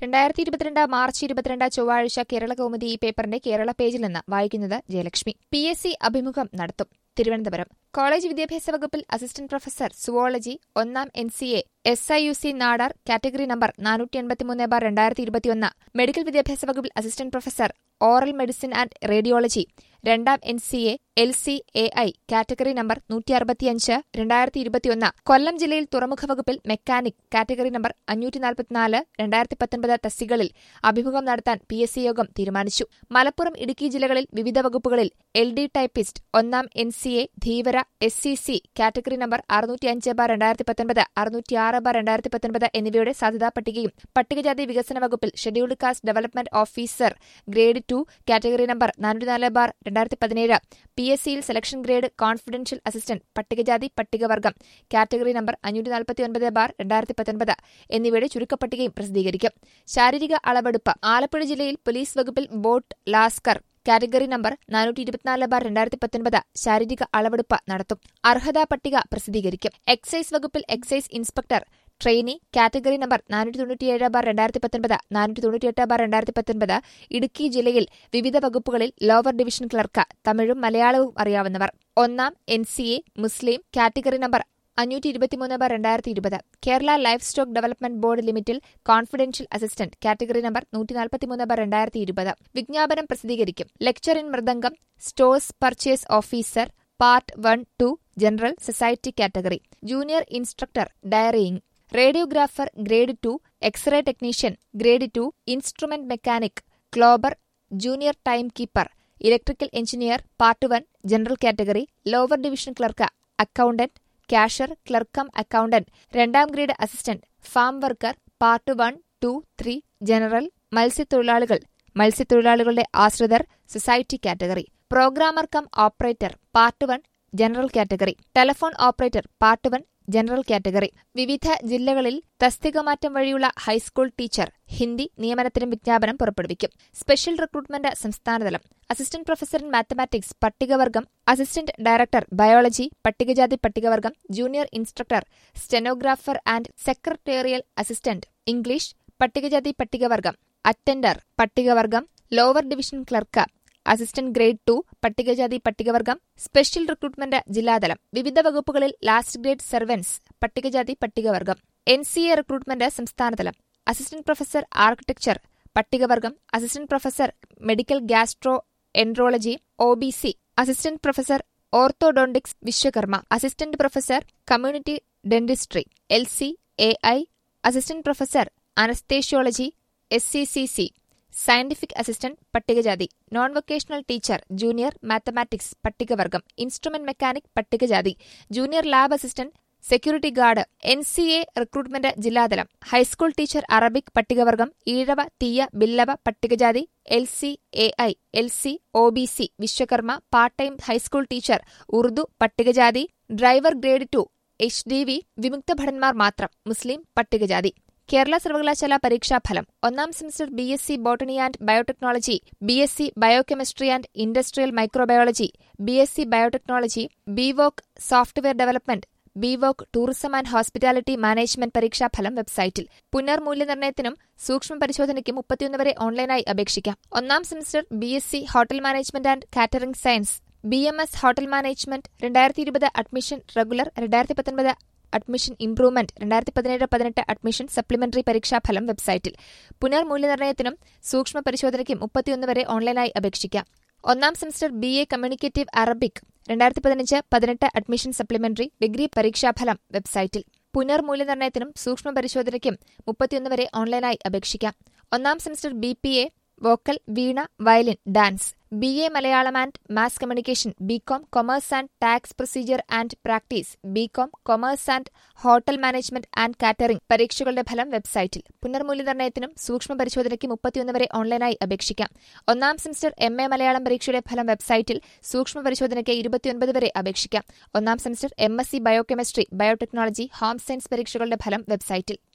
രണ്ടായിരത്തി ഇരുപത്തിരണ്ട് മാർച്ച് ഇരുപത്തിരണ്ട് ചൊവ്വാഴ്ച കേരള കൗമുദി ഈ പേപ്പറിന്റെ കേരള പേജിൽ നിന്ന് വായിക്കുന്നത് ജയലക്ഷ്മി പി എസ് സി അഭിമുഖം നടത്തും തിരുവനന്തപുരം കോളേജ് വിദ്യാഭ്യാസ വകുപ്പിൽ അസിസ്റ്റന്റ് പ്രൊഫസർ സുവോളജി ഒന്നാം N C A S I U C Nadar category number നാനൂറ്റി എൺപത്തിമൂന്ന് ബാർ രണ്ടായിരത്തി ഇരുപത്തിയൊന്ന് മെഡിക്കൽ വിദ്യാഭ്യാസ വകുപ്പിൽ assistant professor oral medicine and radiology രണ്ടാം N C A L C A I category number നൂറ്റി അറുപത്തിയഞ്ച് രണ്ടായിരത്തി ഇരുപത്തിയൊന്ന് കൊല്ലം ജില്ലയിൽ തുറമുഖ വകുപ്പിൽ മെക്കാനിക് കാറ്റഗറി നമ്പർ അഞ്ഞൂറ്റി നാൽപ്പത്തിനാല് രണ്ടായിരത്തി പത്തൊൻപത് തസ്തികളിൽ അഭിമുഖം നടത്താൻ പി എസ് സി യോഗം തീരുമാനിച്ചു മലപ്പുറം ഇടുക്കി ജില്ലകളിൽ വിവിധ വകുപ്പുകളിൽ എൽ ഡി ടൈപ്പിസ്റ്റ് ഒന്നാം N C A Dheevara S C C category number അറുന്നൂറ്റി അഞ്ച് ബാർ രണ്ടായിരത്തി പത്തൊൻപത് അറുന്നൂറ്റിയാറ് ബാർ രണ്ടായിരത്തി പത്തൊൻപത് എന്നിവയുടെ സാധ്യതാ പട്ടികയും പട്ടികജാതി വികസന വകുപ്പിൽ scheduled caste development officer grade two category number നാനൂറ്റിനാല് ബാർ രണ്ടായിരത്തി പതിനേഴ് പി എസ് സിയിൽ സെലക്ഷൻ ഗ്രേഡ് കോൺഫിഡൻഷ്യൽ അസിസ്റ്റന്റ് പട്ടികജാതി പട്ടികവർഗം കാറ്റഗറി നമ്പർ അഞ്ഞൂറ്റി നാൽപ്പത്തി ഒൻപത് ബാർ രണ്ടായിരത്തി പത്തൊൻപത് എന്നിവയുടെ ചുരുക്കപ്പട്ടികയും പ്രസിദ്ധീകരിക്കും ശാരീരിക അളവെടുപ്പ് ആലപ്പുഴ ജില്ലയിൽ പോലീസ് വകുപ്പിൽ ബോട്ട് ലാസ്കർ കാറ്റഗറി നമ്പർ നാനൂറ്റി ഇരുപത്തിനാല് ബാർ രണ്ടായിരത്തി പത്തൊൻപത് ശാരീരിക അളവെടുപ്പ് നടത്തും അർഹതാ പട്ടിക പ്രസിദ്ധീകരിക്കും എക്സൈസ് വകുപ്പിൽ excise inspector trainee category number നാനൂറ്റി തൊണ്ണൂറ്റിയേഴ് ബാർ രണ്ടായിരത്തി പത്തൊൻപത് നാനൂറ്റി തൊണ്ണൂറ്റിയെട്ട് ബാർ രണ്ടായിരത്തി പത്തൊൻപത് ഇടുക്കി ജില്ലയിൽ വിവിധ വകുപ്പുകളിൽ ലോവർ ഡിവിഷൻ ക്ലർക്ക് തമിഴും മലയാളവും അറിയാവുന്നവർ ഒന്നാം N C A Muslim category number അഞ്ഞൂറ്റി ഇരുപത്തിമൂന്ന് ബാർ രണ്ടായിരത്തി ഇരുപത് Kerala livestock development board ലിമിറ്റിൽ കോൺഫിഡൻഷ്യൽ അസിസ്റ്റന്റ് കാറ്റഗറി നമ്പർ നൂറ്റി നാൽപ്പത്തിമൂന്ന് ബാർ രണ്ടായിരത്തി ഇരുപത് വിജ്ഞാപനം പ്രസിദ്ധീകരിക്കും lecture in mridangam stores purchase officer part one two general society category junior instructor dairying radiographer grade two X-ray technician grade two instrument mechanic ക്ലോബർ junior time keeper electrical engineer part one general category lower division clerk accountant cashier clerk cum accountant രണ്ടാം grade assistant farm worker part one two three general മത്സ്യത്തൊഴിലാളികൾ മത്സ്യത്തൊഴിലാളികളുടെ ആശ്രിതർ society category programmer cum operator part one general category telephone operator part one general category വിവിധ ജില്ലകളിൽ തസ്തികമാറ്റം വഴിയുള്ള high school teacher Hindi നിയമനത്തിനും വിജ്ഞാപനം പുറപ്പെടുവിക്കും സ്പെഷ്യൽ റിക്രൂട്ട്മെന്റ് സംസ്ഥാനതലം അസിസ്റ്റന്റ് പ്രൊഫസർ ഇൻ മാത്തമാറ്റിക്സ് പട്ടികവർഗം അസിസ്റ്റന്റ് ഡയറക്ടർ ബയോളജി പട്ടികജാതി പട്ടികവർഗം junior instructor stenographer and secretarial assistant English പട്ടികജാതി പട്ടികവർഗം അറ്റൻഡർ പട്ടികവർഗം lower division clerk assistant grade two പട്ടികജാതി പട്ടികവർഗം സ്പെഷ്യൽ റിക്രൂട്ട്മെന്റ് ജില്ലാതലം വിവിധ വകുപ്പുകളിൽ ലാസ്റ്റ് ഗ്രേഡ് സെർവൻസ് പട്ടികജാതി പട്ടികവർഗം എൻ സി എ റിക്രൂട്ട്മെന്റ് സംസ്ഥാനതലം അസിസ്റ്റന്റ് പ്രൊഫസർ ആർക്കിടെക്ചർ പട്ടികവർഗം assistant professor medical gastroenterology O B C assistant professor orthodontics Vishwakarma assistant professor community dentistry L C A I assistant professor anaesthesiology S C C C scientific assistant പട്ടികജാതി non vocational teacher junior mathematics പട്ടികവർഗം instrument mechanic പട്ടികജാതി junior lab assistant security guard N C A recruitment ജില്ലാതലം high school teacher Arabic പട്ടികവർഗം ഈഴവ തീയ ബില്ലവ പട്ടികജാതി L C A I L C O B C Vishwakarma part time high school teacher Urdu പട്ടികജാതി driver grade two H D V വിമുക്ത ഭടന്മാർ മാത്രം Muslim പട്ടികജാതി കേരള സർവകലാശാല പരീക്ഷാഫലം ഒന്നാം semester B S C botany and biotechnology B S C biochemistry and industrial microbiology B S C biotechnology B voc software development B voc tourism and hospitality management പരീക്ഷാഫലം വെബ്സൈറ്റിൽ പുനർമൂല്യനിർണ്ണയത്തിനും സൂക്ഷ്മ പരിശോധനയ്ക്കും മുപ്പത്തിയൊന്ന് വരെ ഓൺലൈനായി അപേക്ഷിക്കാം ഒന്നാം semester B S C hotel management and catering science B M S hotel management രണ്ടായിരത്തി ഇരുപത് അഡ്മിഷൻ റെഗുലർ രണ്ടായിരത്തി പത്തൊൻപത് അഡ്മിഷൻ ഇംപ്രൂവ്മെന്റ് രണ്ടായിരത്തി പതിനേഴ് പതിനെട്ട് അഡ്മിഷൻ സപ്ലിമെന്ററി പരീക്ഷാഫലം വെബ്സൈറ്റിൽ പുനർമൂല്യനിർണ്ണയത്തിനും സൂക്ഷ്മ പരിശോധനയ്ക്കും മുപ്പത്തിയൊന്ന് വരെ ഓൺലൈനായി അപേക്ഷിക്കാം ഒന്നാം semester B A communicative Arabic രണ്ടായിരത്തി പതിനഞ്ച് പതിനെട്ട് അഡ്മിഷൻ സപ്ലിമെന്ററി ഡിഗ്രി പരീക്ഷാഫലം വെബ്സൈറ്റിൽ പുനർമൂല്യനിർണ്ണയത്തിനും സൂക്ഷ്മ പരിശോധനയ്ക്കും മുപ്പത്തിയൊന്ന് വരെ ഓൺലൈനായി അപേക്ഷിക്കാം ഒന്നാം semester B P A vocal veena violin dance B A Malayalam and mass communication B Com commerce and tax procedure and practice B Com commerce and hotel management and catering പരീക്ഷകളുടെ ഫലം വെബ്സൈറ്റിൽ പുനർമൂല്യനിർണ്ണയത്തിനും സൂക്ഷ്മ പരിശോധനയ്ക്ക് മുപ്പത്തിയൊന്ന് വരെ ഓൺലൈനായി അപേക്ഷിക്കാം ഒന്നാം സെമസ്റ്റർ എം എ മലയാളം പരീക്ഷയുടെ ഫലം വെബ്സൈറ്റിൽ സൂക്ഷ്മ പരിശോധനയ്ക്ക് ഇരുപത്തിയൊൻപത് വരെ അപേക്ഷിക്കാം ഒന്നാം semester M S C biochemistry biotechnology home science പരീക്ഷകളുടെ ഫലം വെബ്സൈറ്റിൽ